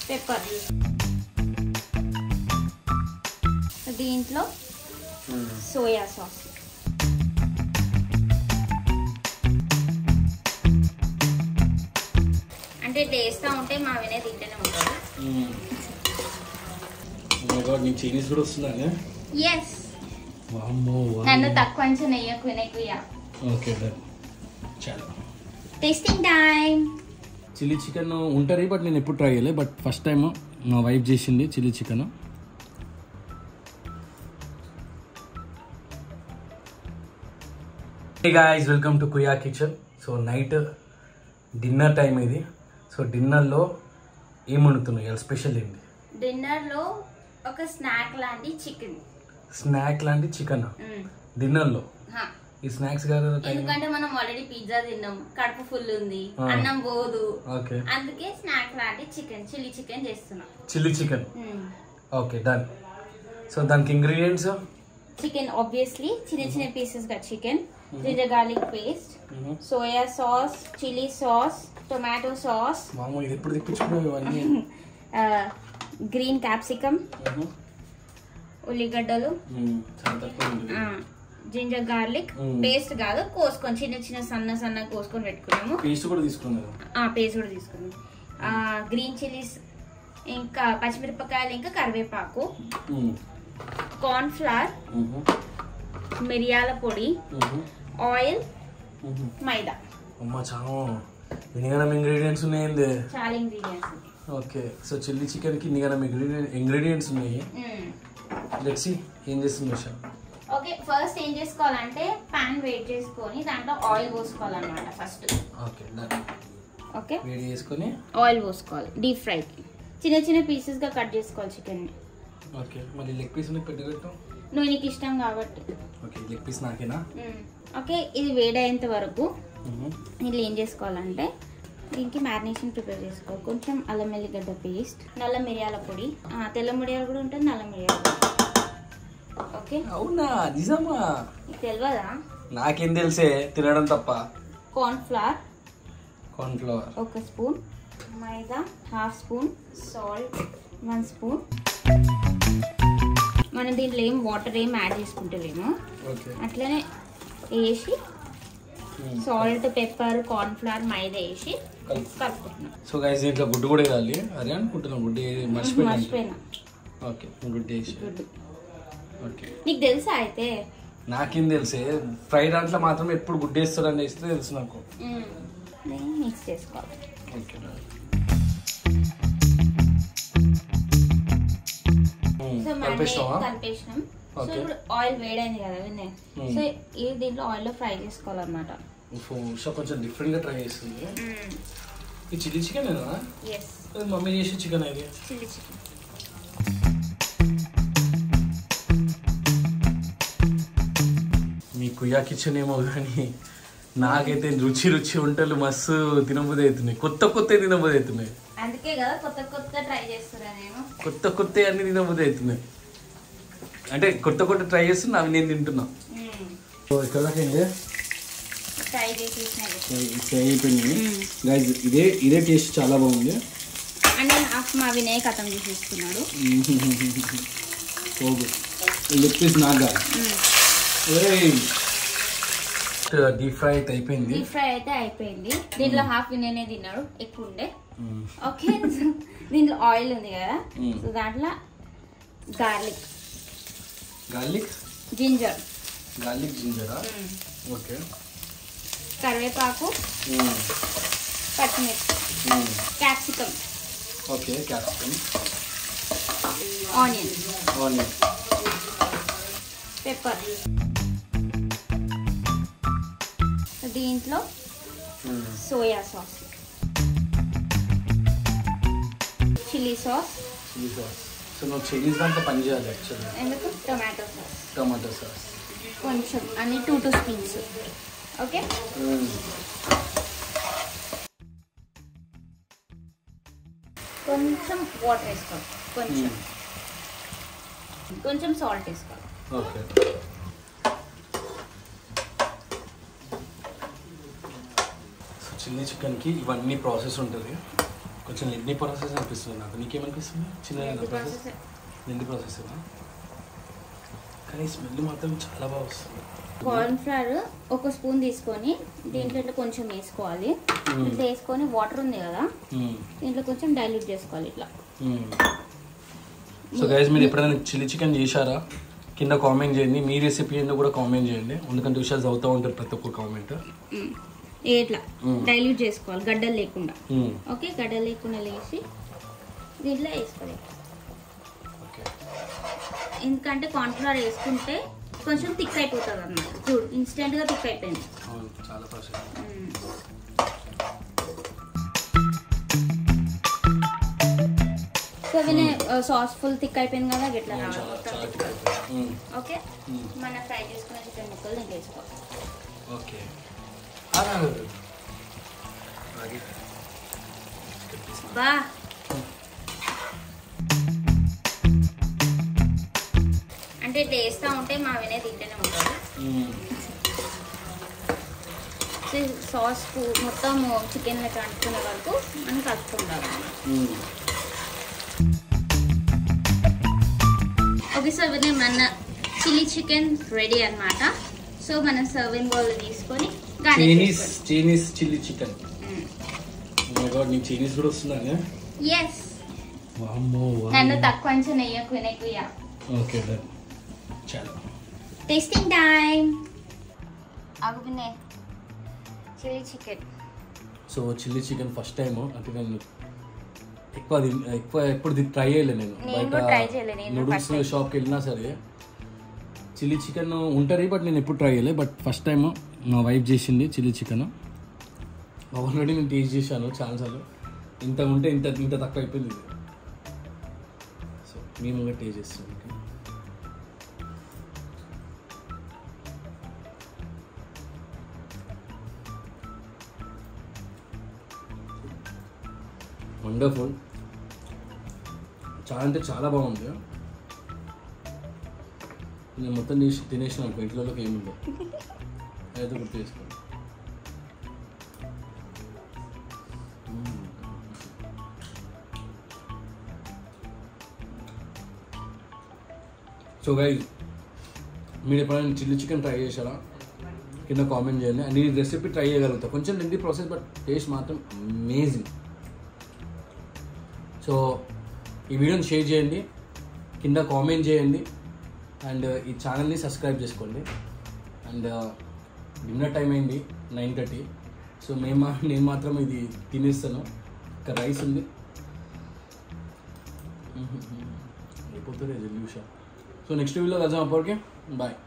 Pepper దీంట్లో soya sauce అంటే టేస్ట్గా ఉంటే మా వినే తింటూనే ఉంటాడు నీకు చైనీస్ కూడా వస్తుందా ఎస్ వామ్మో నన్ను తక్కువ అంచనా నెయ్యకు వినకుయా ఓకే డన్ చాలా టేస్టింగ్ టైం చిల్లీ చికెన్ ఉంటుంది బట్ నేను ఎప్పుడు ట్రై చేయలేదు బట్ ఫస్ట్ టైం మా వైఫ్ చేసింది chilli chicken hey guys welcome to కుయా kitchen so night dinner time ఇది సో డిన్నర్లో ఏం వండుతున్నాయి ఇవాళ స్పెషల్ ఏంటి డిన్నర్లో ఒక స్నాక్ లాంటి చికెన్ స్నాక్ లాంటి చికెన్ డిన్నర్లో ఈ స్నాక్స్ కాదు టైం ఎందుకంటే మనం ఆల్రెడీ పిజ్జా తిన్నాం కడుపు ఫుల్ ఉంది ఆ. అన్నం పోదు ఓకే అందుకే స్నాక్ లాంటి చికెన్ చిల్లీ చికెన్ చేస్తున్నాం chilli chicken okay done so దానికి ఇంగ్రీడియంట్స్ చికెన్ ఆబ్వియస్లీ చిన్న చిన్న పీసెస్ గా chicken ginger garlic paste soya sauce chilli sauce tomato sauce మామూలు ఇది ఎప్పుడు తెప్పించుకున్నావు ఇవన్నీ గ్రీన్ క్యాప్సికమ్ ఉల్లిగడ్డలు మ్మ్. చాలా తక్కువ ఉంది. Ginger garlic Mm. పేస్ట్ కాదు కోసుకొని చిన్న చిన్న సన్న సన్న కోసుకొని పెట్టుకున్నాము పేస్ట్ కూడా తీసుకున్నారు ఆ పేస్ట్ కూడా తీసుకున్నాం గ్రీన్ చిల్లీస్ ఇంకా పచ్చిమిరపకాయలు ఇంకా కరివేపాకు మ్మ్. కార్న్ ఫ్లవర్ మ్మ్. మిరియాల పొడి మ్మ్. ఆయిల్ మ్మ్. మైదా అమ్మ చాలా ఇన్నిగనం ఇంగ్రీడియంట్స్ ఉన్నాయండి చాలా ఇంగ్రీడియంట్స్ ఓకే సో చిల్లీ చికెన్కి ఇన్నిగనం ఇంగ్రీడియంట్స్ ఉన్నాయి లెట్సి ఏం చేస్తుంది మిషా ఓకే ఫస్ట్ ఏం చేసుకోవాలంటే పాన్ వేట్ చేసుకొని దాంట్లో ఆయిల్ పోసుకోవాలన్నమాట ఫస్ట్ ఓకే డన్ ఓకే వేడి చేసుకొని ఆయిల్ పోసుకోవాలి డీప్ ఫ్రైకి చిన్న చిన్న పీసెస్ గా కట్ చేసుకోవాలి చికెన్ ఓకే మరి లెగ్ పీస్ పెట్టగట్టు నువ్వు నీకు ఇష్టం కాబట్టి ఓకే లెగ్ పీస్ నాకేనా ఓకే ఇది వేడయ్యేంత వరకు మ్మ్. ఇట్లా ఏం చేసుకోవాలంటే దీనికి మ్యారినేషన్ ప్రిపేర్ చేసుకోవాలి కొంచెం అల్లం వెల్లిగడ్డ పేస్ట్ నల్ల మిరియాల పొడి ఆ, తెల్ల మిరియాలు కూడా ఉంటుంది నల్ల మిరియాల పొడి ఓకే అవునా నిజమా నీకు తెలియదా నాకేం తెలిసే తినడం తప్ప కార్న్ ఫ్లవర్ కార్న్ ఫ్లవర్ ఒక spoon maida half spoon salt one spoon మనం దీంట్లో ఏం వాటర్ ఏం యాడ్ చేసుకుంటలేము ఓకే అట్లనే వేసి salt pepper corn flour maida వేసి కలుపుకుంటున్నాం సో గైస్ దీంట్లో గుడ్డు కూడా వేయాలి అదే అనుకుంటున్నాం గుడ్డు ఏ- మర్చిపోయినా మర్చిపోయినా ఓకే గుడ్డు వేసి గుడ్డు ఓకే నీకు తెలుసా అయితే నాకేం తెలిసే ఫ్రై దాంట్లో మాత్రం ఎప్పుడు గుడ్డు వేస్తారని వేస్తే తెలుసు నాకు మిక్స్ చేసుకోవాలి ఓకే సో కలిపేసినావా కలిపేసినాం సో Okay. ఇప్పుడు ఆయిల్ వేడైంది కదా వినే Hmm. సో ఇది దీంట్లో ఆయిల్లో ఫ్రై చేసుకోవాలన్నమాట ఉషా కొంచెం డిఫరెంట్గా ట్రై చేస్తుంది ఈ చిల్లీ చికెన్ ఎస్ మమ్మీ చేసి చికెన్ ఇది చిల్లీ చికెన్ మీ కుయ్యా కిచెన్ ఏమో కానీ నాకైతే రుచి రుచి వంటలు మస్తు తినబుద్ధి అవుతున్నాయి కొత్త కొత్త తినబుద్ధి అవుతున్నాయి అందుకే కదా కొత్త కొత్త ట్రై చేస్తున్నా నేను కొత్త కొత్త అన్ని తినబుద్ధి అవుతున్నాయి అంటే కొత్త కొత్త ట్రై చేస్తున్నా అవి నేను తింటున్నా సో ఇక్కడ దాకా ఏంటి ట్రై చేసేసిన ఫ్రై అయిపోయింది గైస్ ఇదే ఇదే టేస్ట్ చాలా బాగుంది అండ్ నేను హాఫ్ మా వినయ్ కథం చేసేస్తున్నాడు ఓకే లెగ్ పీస్ నాకు కాదు డీప్ ఫ్రై అయితే అయిపోయింది డీప్ ఫ్రై అయితే అయిపోయింది దీంట్లో హాఫ్ వినయనే తిన్నాడు ఎక్కువ ఉండే ఓకే దీంట్లో ఆయిల్ ఉంది కదా Mm. సో దాంట్లో గార్లిక్ గార్లిక్ జింజర్ గార్లిక్ జింజరా ఓకే కరివేపాకు పచ్చిమిర్చి capsicum okay capsicum onion onion pepper దీంట్లో soya sauce chilli sauce chilli sauce so నువ్వు చైనీస్ దాంట్లో పని చేయాలి యాక్చువల్లీ ఎందుకు టొమాటో సాస్ టమాటో సాస్ కొంచెం అన్ని టూ టూ స్పూన్స్ ఓకే కొంచెం వాటర్ వేసుకోవాలి కొంచెం కొంచెం సాల్ట్ వేసుకోవాలి ఓకే సో చిల్లీ చికెన్కి ఇవన్నీ ప్రాసెస్ ఉంటుంది కొంచెం లెండి ప్రాసెస్ అనిపిస్తుంది నాకు నీకేమనిపిస్తుంది చిన్న Lengthy ప్రాసెస్ process. లెండి ప్రాసెస్ కానీ స్మెల్ మాత్రం చాలా బాగా వస్తుంది కార్న్ ఫ్లవర్ ఒక స్పూన్ తీసుకొని దీంట్లో ఇట్లా కొంచెం వేసుకోవాలి మ్మ్. ఇట్లా వేసుకొని వాటర్ ఉంది కదా మ్మ్. దీంట్లో కొంచెం డైల్యూట్ చేసుకోవాలి ఇట్లా సో గైజ్ మీరు ఎప్పుడైనా చిల్లీ చికెన్ చేశారా కింద కామెంట్ చేయండి మీ రెసిపీ ఏందో కూడా కామెంట్ చేయండి ఎందుకంటే విషయాలు చదువుతూ ఉంటారు ప్రతి ఒక్క కామెంట్ మ్మ్. ఇట్లా మ్మ్. డైల్యూట్ చేసుకోవాలి గడ్డలు లేకుండా ఓకే గడ్డలు లేకుండా లేచి దీంట్లో వేసుకోవాలి ఓకే ఎందుకంటే కార్న్ఫ్లవర్ వేసుకుంటే కొంచెం థిక్ అయిపోతుంది అన్నమాట చూడు ఇన్స్టెంట్గా థిక్ అయిపోయింది అవును చాలా ప్రాసెస్ మ్మ్. సో వినే సాస్ ఫుల్ థిక్ అయిపోయింది కదా ఇట్లా రావాలి చాలా మొత్తం చాలా thick. మ్మ్. ఓకే మ్మ్. మన ఫ్రై చేసుకున్న చికెన్ ముక్కలు దీంట్లో వేసుకోవాలి ఓకే ఆగు. ఆగి. బా అంటే ఇట్లా వేస్తూ ఉంటే మా వినే తింటూనే ఉంటారు మ్మ్. సో ఈ సాస్ కు- మొత్తం చికెన్ లెక్క అంటుకునే వరకు మనం కలుపుకుంటారు మ్మ్. ఓకే సో ఇవన్నీ మన చిల్లీ చికెన్ రెడీ అన్నమాట సో మనం సర్వింగ్ బౌల్ తీసుకొని Chinese Chinese chilli chicken my god నీకు చైనీస్ కూడా వస్తుందా ఎస్ వామ్మో నన్ను తక్కువ అంచనా నెయ్యకు వినకుయా ఓకే డన్ చాలా టేస్టింగ్ టైం అగు వినే chilli chicken so chilli chicken first time అంటే నేను ఎక్కువ తిన్- ఎక్కువ ఎప్పుడు ట్రై చేయలేదు నేను నేను కూడా try చేయలే, నేను నూడిల్స్ first time. షాప్కి వెళ్ళినా సరే చిల్లీ చికెన్ ఉంటుంది బట్ నేను ఎప్పుడు ట్రై చేయలేదు బట్ ఫస్ట్ టైం మా వైఫ్ చేసింది చిల్లీ చికెన్ ఆల్రెడీ నేను టేస్ట్ చేశాను చాలాసార్లు ఇంత ఉంటే ఇంత ఇంత తక్కువ అయిపోయింది ఇది సో మేము కూడా టేస్ట్ చేస్తాం ఓకే వండర్ఫుల్ చాలా అంటే చాలా బాగుంది నేను మొత్తం చేసి తినేసిన అనుకో ఇంట్లోకి ఏముందో అయితే గుర్తు చేసుకోండి సో గైజ్ మీరు ఎప్పుడైనా చిల్లీ చికెన్ ట్రై చేశారా కింద కామెంట్ చేయండి అండ్ ఈ రెసిపీ ట్రై చేయగలుగుతా కొంచెం లెంది ప్రాసెస్ బట్ టేస్ట్ మాత్రం అమేజింగ్ సో ఈ వీడియోని షేర్ చేయండి కింద కామెంట్ చేయండి అండ్ ఈ ఛానల్ని సబ్స్క్రైబ్ చేసుకోండి అండ్ డిన్నర్ టైం అయింది నైన్ థర్టీ సో మేము మా- నేను మాత్రం ఇది తినేస్తాను ఇంకా రైస్ ఉంది అయిపోతుంది జల్దీ సో నెక్స్ట్ వీడియోలో కలుద్దాం అప్పటికే బాయ్